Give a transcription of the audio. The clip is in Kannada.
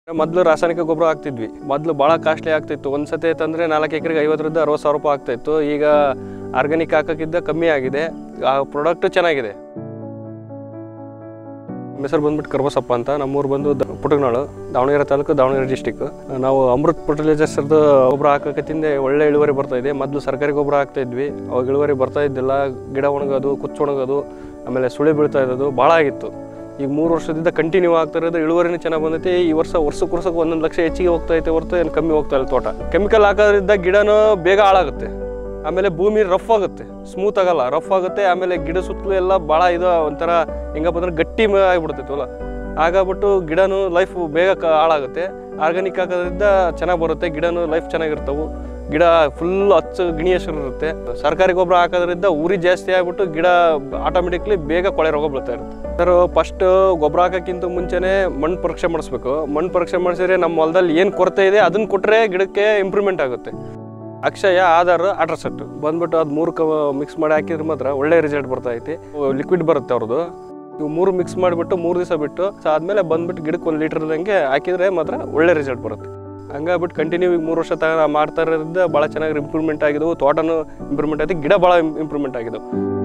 ಮೊದಲು ರಾಸಾಯನಿಕ ಗೊಬ್ಬರ ಹಾಕ್ತಿದ್ವಿ ಮೊದಲು ಭಾಳ ಕಾಸ್ಟ್ಲಿ ಆಗ್ತಿತ್ತು ಒಂದು ಸತಿ ತಂದರೆ ನಾಲ್ಕು ಎಕರೆಗೆ ಐವತ್ತರಿಂದ ಅರವತ್ತು ಸಾವಿರ ರೂಪಾಯಿ ಆಗ್ತಾಯಿತ್ತು ಈಗ ಆರ್ಗ್ಯಾನಿಕ್ ಹಾಕೋಕ್ಕಿಂತ ಕಮ್ಮಿ ಆಗಿದೆ ಆ ಪ್ರಾಡಕ್ಟ್ ಚೆನ್ನಾಗಿದೆ ನಮ್ಮ ಹೆಸರು ಬಂದ್ಬಿಟ್ಟು ಕರ್ಬಸಪ್ಪ ಅಂತ ನಮ್ಮೂರು ಬಂದು ದ- ಪುಟಗನಾಳು ದಾವಣಗೆರೆ ತಾಲೂಕು ದಾವಣಗೆರೆ ಡಿಸ್ಟಿಕ್ ನಾವು ಅಮೃತ್ ಫರ್ಟಿಲೈಸರ್ಸ್ದು ಗೊಬ್ಬರ ಹಾಕೋಕತ್ತಿಂದ ಒಳ್ಳೆ ಇಳುವರಿ ಬರ್ತಾ ಇದೆ ಮೊದಲು ಸರ್ಕಾರಿ ಗೊಬ್ಬರ ಹಾಕ್ತಾ ಇದ್ವಿ ಅವಾಗ ಇಳುವರಿ ಬರ್ತಾ ಇದ್ದಿಲ್ಲ ಗಿಡ ಒಣಗೋದು ಕುಚ್ಚು ಒಣಗೋದು ಆಮೇಲೆ ಸುಳಿ ಬೀಳ್ತಾ ಇರೋದು ಭಾಳ ಆಗಿತ್ತು ಈಗ ಮೂರು ವರ್ಷದಿಂದ ಕಂಟಿನ್ಯೂ ಆಗ್ತಾ ಇರೋದು ಇಳುವರಿನೂ ಚೆನ್ನಾಗಿ ಬಂದೈತಿ ಈ ವರ್ಷ ವರ್ಷಕ್ಕೆ ವರ್ಷಕ್ಕೆ ಒಂದೊಂದು ಲಕ್ಷ ಹೆಚ್ಚಿಗೆ ಹೋಗ್ತಾ ಐತೆ ಹೊರತು ಏನು ಕಮ್ಮಿ ಹೋಗ್ತಾ ಇಲ್ಲ ತೋಟ ಕೆಮಿಕಲ್ ಹಾಕೋದ್ರಿಂದ ಗಿಡನೂ ಬೇಗ ಹಾಳಾಗುತ್ತೆ ಆಮೇಲೆ ಭೂಮಿ ರಫ್ ಆಗುತ್ತೆ ಸ್ಮೂತ್ ಆಗಲ್ಲ ರಫ್ ಆಗುತ್ತೆ ಆಮೇಲೆ ಗಿಡ ಸುತ್ತಲೂ ಎಲ್ಲ ಭಾಳ ಇದು ಒಂಥರ ಹೆಂಗಪ್ಪ ಅಂದ್ರೆ ಗಟ್ಟಿ ಮ- ಆಗ್ಬಿಡ್ತೈತೆ ಹೊಲ ಹಾಗಾಗ್ಬಿಟ್ಟು ಗಿಡನೂ ಲೈಫ್ ಬೇಗ ಕ- ಹಾಳಾಗುತ್ತೆ ಆರ್ಗಾನಿಕ್ ಹಾಕೋದ್ರಿಂದ ಚೆನ್ನಾಗಿ ಬರುತ್ತೆ ಗಿಡನೂ ಲೈಫ್ ಚೆನ್ನಾಗಿರ್ತಾವೆ ಗಿಡ ಫುಲ್ ಹಚ್ಚು ಗಿಣಿ ಹೆಸರು ಇರುತ್ತೆ ಸರ್ಕಾರಿ ಗೊಬ್ಬರ ಹಾಕೋದ್ರಿಂದ ಉರಿ ಜಾಸ್ತಿ ಆಗ್ಬಿಟ್ಟು ಗಿಡ ಆಟೋಮೆಟಿಕ್ಲಿ ಬೇಗ ಕೊಳೆ ರೋಗ ಬೀಳ್ತಾ ಇರುತ್ತೆ ಸರ್ ಫಸ್ಟ್ ಗೊಬ್ಬರ ಹಾಕೋಕ್ಕಿಂತ ಮುಂಚೆನೇ ಮಣ್ಣು ಪರೀಕ್ಷೆ ಮಾಡಿಸ್ಬೇಕು ಮಣ್ಣು ಪರೀಕ್ಷೆ ಮಾಡಿಸಿದ್ರೆ ನಮ್ಮ ಹೊಲದಲ್ಲಿ ಏನು ಕೊರತೆ ಇದೆ ಅದನ್ನ ಕೊಟ್ಟರೆ ಗಿಡಕ್ಕೆ ಇಂಪ್ರೂವ್ಮೆಂಟ್ ಆಗುತ್ತೆ ಅಕ್ಷಯ ಆಧಾರ್ ಅಟ್ರಸೆಟ್ ಬಂದ್ಬಿಟ್ಟು ಅದು ಮೂರು ಕ ಮಿಕ್ಸ್ ಮಾಡಿ ಹಾಕಿದ್ರೆ ಮಾತ್ರ ಒಳ್ಳೆ ರಿಸಲ್ಟ್ ಬರ್ತಾ ಐತಿ ಲಿಕ್ವಿಡ್ ಬರುತ್ತೆ ಅವ್ರದ್ದು ಇವು ಮೂರು ಮಿಕ್ಸ್ ಮಾಡಿಬಿಟ್ಟು ಮೂರು ದಿವಸ ಬಿಟ್ಟು ಸೊ ಆದಮೇಲೆ ಬಂದ್ಬಿಟ್ಟು ಗಿಡಕ್ಕೆ ಒಂದು ಲೀಟರ್ದಂಗೆ ಹಾಕಿದ್ರೆ ಮಾತ್ರ ಒಳ್ಳೆ ರಿಸಲ್ಟ್ ಬರುತ್ತೆ ಹಂಗಾಗ್ಬಿಟ್ಟು ಕಂಟಿನ್ಯೂ ಈಗ ಮೂರು ವರ್ಷ ತಗ ಮಾಡ್ತಾ ಇರೋದ್ರಿಂದ ಭಾಳ ಚೆನ್ನಾಗಿ ಇಂಪ್ರೂವ್ಮೆಂಟ್ ಆಗಿದ್ದವು ತೋಟನೂ ಇಂಪ್ರೂವ್ಮೆಂಟ್ ಆಯ್ತು ಗಿಡ ಭಾಳ ಇಂಪ್ರೂವ್ಮೆಂಟ್ ಆಗಿದ್ದವು